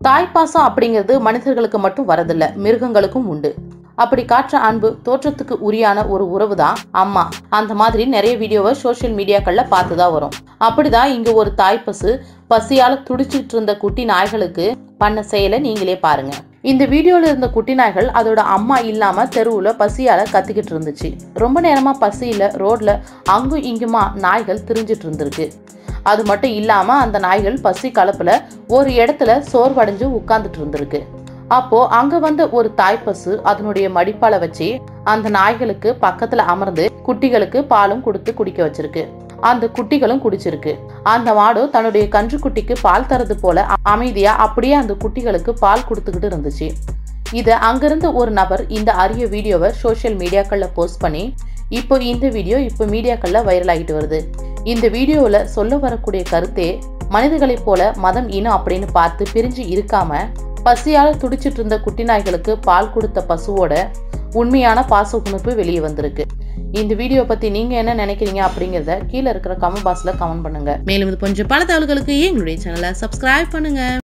தாய்ப்பாசம் அப்படிங்கிறது மனிதர்களுக்கு மட்டும் வரதில்ல மிருகங்களுக்கும் உண்டு அப்படி காற்ற அன்பு தோற்றத்துக்கு உரியான ஒரு உறவு தான் அம்மா அந்த மாதிரி நிறைய வீடியோவை சோஷியல் மீடியாக்கள்ல பார்த்துதான் வரும் அப்படிதான் இங்க ஒரு தாய்ப்பசு பசியால துடிச்சிட்டு இருந்த குட்டி நாய்களுக்கு பண்ண செயலை நீங்களே பாருங்க இந்த வீடியோல இருந்த குட்டி நாய்கள் அதோட அம்மா இல்லாம தெருவுல பசியால கத்திக்கிட்டு இருந்துச்சு ரொம்ப நேரமா பசியில ரோட்ல அங்கும் இங்குமா நாய்கள் திரிஞ்சிட்டு இருந்திருக்கு அது மட்டும் இல்லாம அந்த நாய்கள் பசி கலப்புல ஒரு இடத்துல சோர்வடைஞ்சு உட்கார்ந்துட்டு இருந்திருக்கு அப்போ அங்க வந்த ஒரு தாய்ப்பசு அதனுடைய மடிப்பால வச்சு அந்த நாய்களுக்கு பக்கத்துல அமர்ந்து குட்டிகளுக்கு பாலும் கொடுத்து குடிக்க வச்சிருக்கு அந்த குட்டிகளும் குடிச்சிருக்கு அந்த மாடு தன்னுடைய கன்று குட்டிக்கு பால் தரது போல அ- அமைதியா அப்படியே அந்த குட்டிகளுக்கு பால் கொடுத்துக்கிட்டு இருந்துச்சு இத அங்கிருந்து ஒரு நபர் இந்த அரிய வீடியோவை சோஷியல் மீடியாக்கள்ல போஸ்ட் பண்ணி இப்போ இந்த வீடியோ இப்போ மீடியாக்கள்ல வைரல் ஆகிட்டு வருது இந்த வீடியோவில் சொல்ல வரக்கூடிய கருத்தே மனிதர்களைப் போல மதம் இனம் அப்படின்னு பார்த்து பிரிஞ்சு இருக்காம பசியால துடிச்சிட்டு இருந்த குட்டி நாய்களுக்கு பால் கொடுத்த பசுவோட உண்மையான பாச உணர்வு வெளியே வந்திருக்கு இந்த வீடியோ பத்தி நீங்க என்ன நினைக்கிறீங்க அப்படிங்கறத கீழே இருக்கிற கமெண்ட் பாக்ஸ்ல கமெண்ட் பண்ணுங்க மேலும் இது கொஞ்சம் பல தகவல்களுக்கு எங்களுடைய சேனலை சப்ஸ்கிரைப் பண்ணுங்க